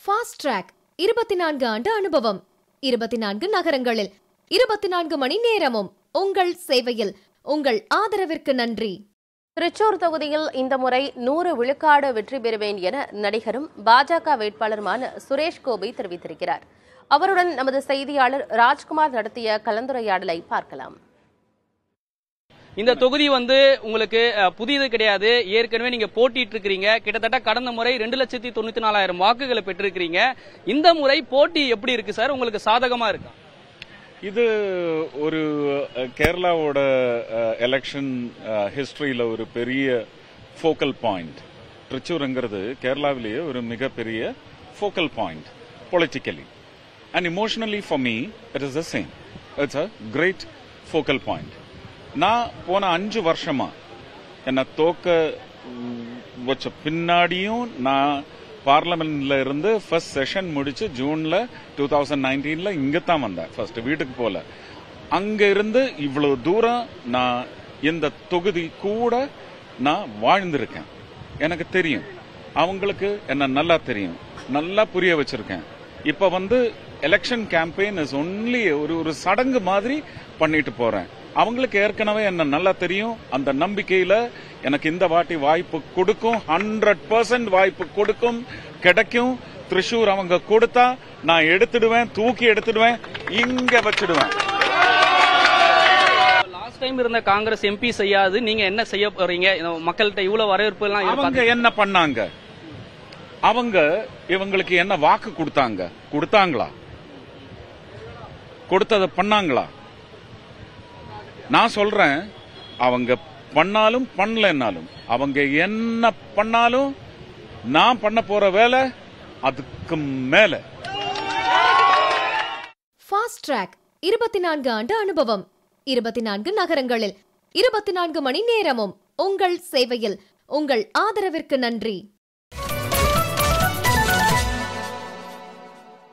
fast track இருபத்தி நான்கு ஆண்டு அனுபவம் இருபத்தி நான்கு நகரங்களில் இருபத்தி நான்கு மணி நேரமும் உங்கள் சேவையில் உங்கள் ஆதரவிற்கு நன்றி திருச்சூர் தொகுதியில் இந்த முறை நூறு விழுக்காடு வெற்றி பெறுவேன் என நடிகரும் பாஜக வேட்பாளருமான சுரேஷ் கோபி தெரிவித்திருக்கிறார் அவருடன் நமது செய்தியாளர் ராஜ்குமார் நடத்திய கலந்துரையாடலை பார்க்கலாம் இந்த தொகுதி வந்து உங்களுக்கு அஹ், புதியது கிடையாது ஏற்கனவே நீங்க போட்டிட்டு இருக்கிறீங்க கிட்டத்தட்ட கடந்த முறை ரெண்டு லட்சத்தி தொண்ணூத்தி நாலாயிரம் வாக்குகளை பெற்றிருக்கிறீங்க இந்த முறை போட்டி எப்படி இருக்கு சார் உங்களுக்கு சாதகமா இருக்கா இது ஒரு அஹ், கேரளாவோட எலெக்ஷன் ஹிஸ்டரியில் ஒரு பெரிய ஃபோக்கல் பாயிண்ட் திருச்சூருங்கிறது கேரளாவிலேயே ஒரு மிகப்பெரிய focal point politically and emotionally for me it is the same it's a great focal point நான் போன அஞ்சு வருஷமா என்னை தோக்க உம், வச்ச பின்னாடியும் நான் பார்லமெண்ட்ல இருந்து ஃபர்ஸ்ட் செஷன் முடிச்சு ஜூன்ல டூ தௌசண்ட் நைன்டீன்ல இங்க தான் வந்தேன் ஃபர்ஸ்ட் வீட்டுக்கு போல அங்க இருந்து இவ்வளவு தூரம் நான் இந்த தொகுதி கூட நான் வாழ்ந்திருக்கேன் எனக்கு தெரியும் அவங்களுக்கு என்ன நல்லா தெரியும் நல்லா புரிய வச்சிருக்கேன் இப்ப வந்து எலெக்ஷன் கேம்பெயின் இஸ் ஒன்லி ஒரு ஒரு சடங்கு மாதிரி பண்ணிட்டு போறேன் அவங்களுக்கு ஏற்கனவே என்ன நல்லா தெரியும் அந்த நம்பிக்கையில எனக்கு இந்த வாட்டி வாய்ப்பு கொடுக்கும் ஹண்ட்ரட் பர்சன்ட் வாய்ப்பு கொடுக்கும் கிடைக்கும் திரிஷூர் அவங்க கொடுத்தா நான் எடுத்துடுவேன் தூக்கி எடுத்துடுவேன் இங்க வச்சிடுவேன் லாஸ்ட் டைம் இருந்த காங்கிரஸ் எம்பி செய்யாது நீங்க என்ன செய்ய போறீங்க இந்த மக்கள்கிட்ட இவ்வளவு வரவேற்பு எல்லாம் அவங்க எதிர்பார்த்து- என்ன பண்ணாங்க அவங்க இவங்களுக்கு என்ன வாக்கு கொடுத்தாங்க கொடுத்தாங்களா கொடுத்தத பண்ணாங்களா நான் சொல்றேன் அவங்க பண்ணாலும் பண்ணலன்னாலும் அவங்க என்ன பண்ணாலும் நான் பண்ண போற வேலை அதுக்கு மேல ஃபாஸ்ட் ட்ராக் இருபத்தி நான்கு ஆண்டு அனுபவம் இருபத்தி நான்கு நகரங்களில் இருபத்தி நான்கு மணி நேரமும் உங்கள் சேவையில் உங்கள் ஆதரவிற்கு நன்றி